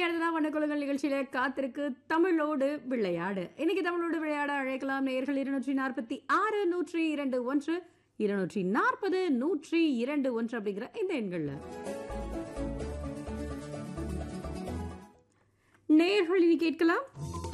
அடுத்ததான் வண்ணக்குளங்கள் நிகழ்ச்சியில காத்திருக்கு தமிழோடு விளையாடு இன்னைக்கு தமிழோடு விளையாட அழைக்கலாம் நேர்கள் இருநூற்றி நாற்பத்தி ஆறு நூற்றி இரண்டு ஒன்று இருநூற்றி நாற்பது நூற்றி இரண்டு ஒன்று அப்படிங்கிற இந்த எண்கள்ல நேர்கள் இனி கேட்கலாம்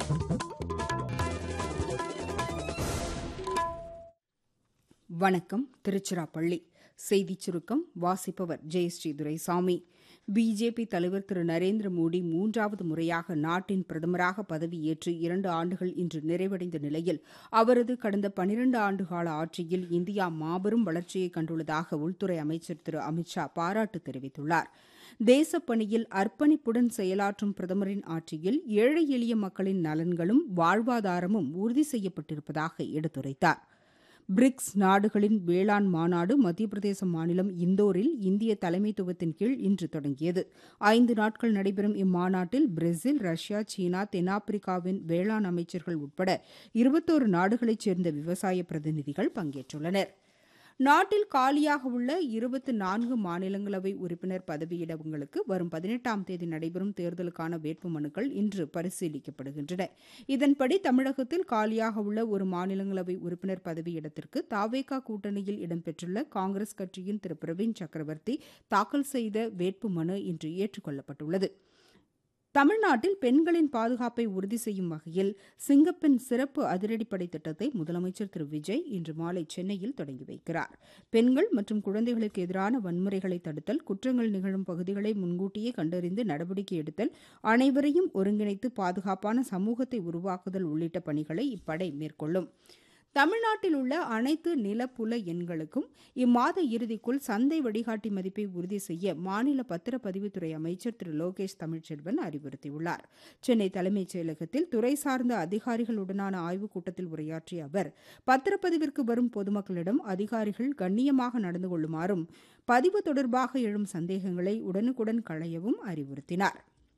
வணக்கம் திருச்சிராப்பள்ளி செய்திச் சுருக்கம் வாசிப்பவர் ஜெயஸ்ரீ துரைசாமி பிஜேபி தலைவர் திரு நரேந்திர மோடி மூன்றாவது முறையாக நாட்டின் பிரதமராக பதவியேற்று இரண்டு ஆண்டுகள் இன்று நிறைவடைந்த நிலையில் அவரது கடந்த பனிரண்டு ஆண்டுகால ஆட்சியில் இந்தியா மாபெரும் வளர்ச்சியை கண்டுள்ளதாக உள்துறை அமைச்சர் திரு அமித்ஷா பாராட்டு தெரிவித்துள்ளார் தேசப்பணியில் அர்ப்பணிப்புடன் செயலாற்றும் பிரதமரின் ஆட்சியில் ஏழை எளிய மக்களின் நலன்களும் வாழ்வாதாரமும் உறுதி செய்யப்பட்டிருப்பதாக எடுத்துரைத்தார் பிரிக்ஸ் நாடுகளின் வேளாண் மாநாடு மத்திய பிரதேச மாநிலம் இந்தோரில் இந்திய தலைமைத்துவத்தின் கீழ் இன்று தொடங்கியது ஐந்து நாட்கள் நடைபெறும் இம்மாநாட்டில் பிரேசில் ரஷ்யா சீனா தென்னாப்பிரிக்காவின் வேளாண் அமைச்சர்கள் உட்பட இருபத்தோரு நாடுகளைச் சேர்ந்த விவசாய பிரதிநிதிகள் பங்கேற்றுள்ளனா் நாட்டில் காலியாக உள்ள இருபத்தி நான்கு மாநிலங்களவை உறுப்பினர் பதவியிடங்களுக்கு வரும் பதினெட்டாம் தேதி நடைபெறும் தேர்தலுக்கான வேட்புமனுக்கள் இன்று பரிசீலிக்கப்படுகின்றன இதன்படி தமிழகத்தில் காலியாக உள்ள ஒரு மாநிலங்களவை உறுப்பினர் பதவியிடத்திற்கு தாவேகா கூட்டணியில் இடம்பெற்றுள்ள காங்கிரஸ் கட்சியின் திரு பிரவீன் சக்கரவர்த்தி தாக்கல் செய்த வேட்புமனு இன்று ஏற்றுக்கொள்ளப்பட்டுள்ளது தமிழ்நாட்டில் பெண்களின் பாதுகாப்பை உறுதி செய்யும் வகையில் சிங்கப்பெண் சிறப்பு அதிரடிப்படை திட்டத்தை முதலமைச்சர் திரு விஜய் இன்று மாலை சென்னையில் தொடங்கி வைக்கிறார் பெண்கள் மற்றும் குழந்தைகளுக்கு எதிரான வன்முறைகளை தடுத்தல் குற்றங்கள் நிகழும் பகுதிகளை முன்கூட்டியே கண்டறிந்து நடவடிக்கை எடுத்தல் அனைவரையும் ஒருங்கிணைத்து பாதுகாப்பான சமூகத்தை உருவாக்குதல் உள்ளிட்ட பணிகளை இப்படை மேற்கொள்ளும் தமிழ்நாட்டில் உள்ள அனைத்து நிலப்புல எண்களுக்கும் இம்மாத இறுதிக்குள் சந்தை வழிகாட்டி மதிப்பை உறுதி செய்ய மாநில பத்திரப்பதிவுத்துறை அமைச்சர் திரு லோகேஷ் தமிழ்ச்செல்வன் அறிவுறுத்தியுள்ளார் சென்னை தலைமைச் செயலகத்தில் துறை சார்ந்த அதிகாரிகளுடனான ஆய்வுக் கூட்டத்தில் உரையாற்றிய அவர் பத்திரப்பதிவிற்கு வரும் பொதுமக்களிடம் அதிகாரிகள் கண்ணியமாக நடந்து கொள்ளுமாறும் பதிவு தொடர்பாக எழும் சந்தேகங்களை உடனுக்குடன் களையவும் அறிவுறுத்தினார்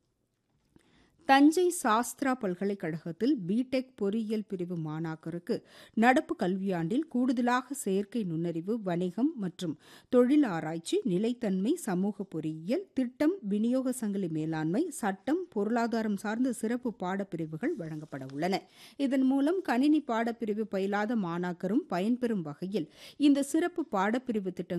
தஞ்சை சாஸ்திரா பல்கலைக்கழகத்தில் பிடெக் பொறியியல் பிரிவு மாணாக்கருக்கு நடப்பு கல்வியாண்டில் கூடுதலாக செயற்கை நுண்ணறிவு வணிகம் மற்றும் தொழில் ஆராய்ச்சி நிலைத்தன்மை சமூக பொறியியல் திட்டம் விநியோக சங்கிலி மேலாண்மை சட்டம் பொருளாதாரம் சார்ந்த சிறப்பு பாடப்பிரிவுகள் வழங்கப்பட உள்ளன இதன் மூலம் கணினி பாடப்பிரிவு பயிலாத மாணாக்கரும் பயன்பெறும் வகையில் இந்த சிறப்பு பாடப்பிரிவு திட்டங்கள்